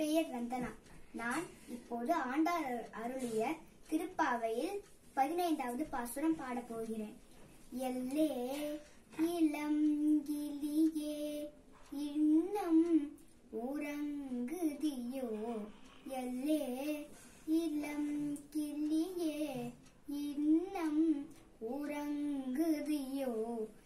பெயர் ரந்தனா நான் இப்போது ஆண்டாள் அரு- அருளிய திருப்பாவையில் பதினைந்தாவது பாசுரம் பாடப் போகிறேன் எல்லே இளம் கிளியே இன்னம் உறங்குதியோ எல்லே இளம் கிளியே இன்னம் உறங்குதியோ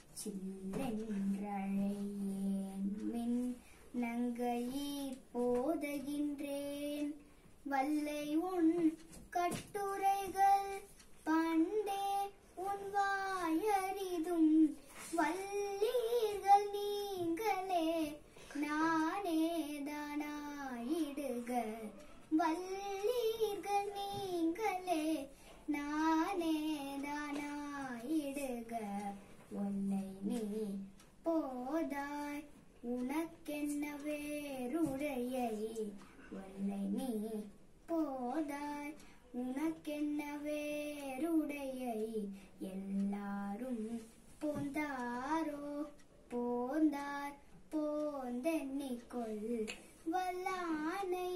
சில்லென்றழையேன் மின் நங்கையீர் போதகின்றேன் வல்லை உன் கட்டுரைகள் பண்டே உன் வாயறிதும் வல்லீர்கள் நீங்களே நானே தானாயிடுக வல்லீர்கள் நீங்களே நானே தானாயிடுக ஒன்னை நீ போதாய் உனக்கென்ன வேறுடையை ஒன்னை நீ போதாய் உனக்கென்ன வேறுடையை எல்லாரும் போந்தாரோ போந்தார் போந்தென்னிக்கொள் வல்லானை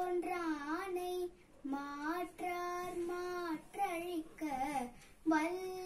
கொன்றானை மாற்றார் மாற்றழிக்க வல்ல